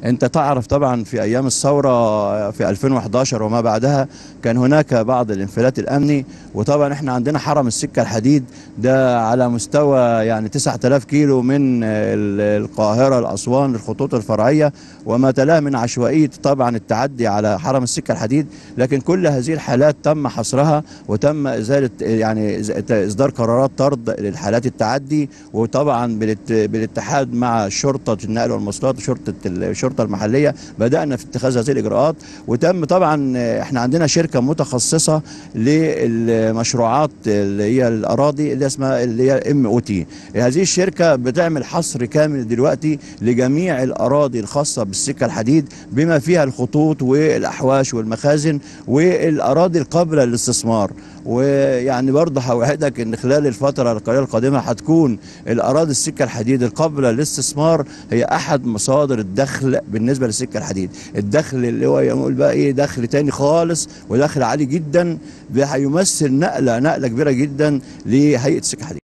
انت تعرف طبعا في ايام الثوره في 2011 وما بعدها كان هناك بعض الانفلات الامني وطبعا احنا عندنا حرم السكه الحديد ده على مستوى يعني 9000 كيلو من ال- القاهره لاسوان الخطوط الفرعيه وما تلاه من عشوائيه طبعا التعدي على حرم السكه الحديد لكن كل هذه الحالات تم حصرها وتم ازاله يعني إز- اصدار قرارات طرد للحالات التعدي وطبعا بالات- بالاتحاد مع شرطه النقل والمواصلات وشرطه الشرطه المحليه بدانا في اتخاذ هذه الاجراءات وتم طبعا احنا عندنا شركه متخصصه للمشروعات اللي هي الاراضي اللي اسمها اللي هي ام او تي هذه الشركه بتعمل حصر كامل دلوقتي لجميع الاراضي الخاصه بالسكه الحديد بما فيها الخطوط والاحواش والمخازن والاراضي القابله للاستثمار ويعني برضه هوعدك ان خلال الفتره القليله القادمه هتكون الاراضي السكه الحديد القابله للاستثمار هي احد مصادر الدخل بالنسبه للسكه الحديد الدخل اللي هو يقول بقى ايه دخل تاني خالص ودخل عالي جدا هيمثل نقله نقله كبيره جدا لهيئه السكه الحديد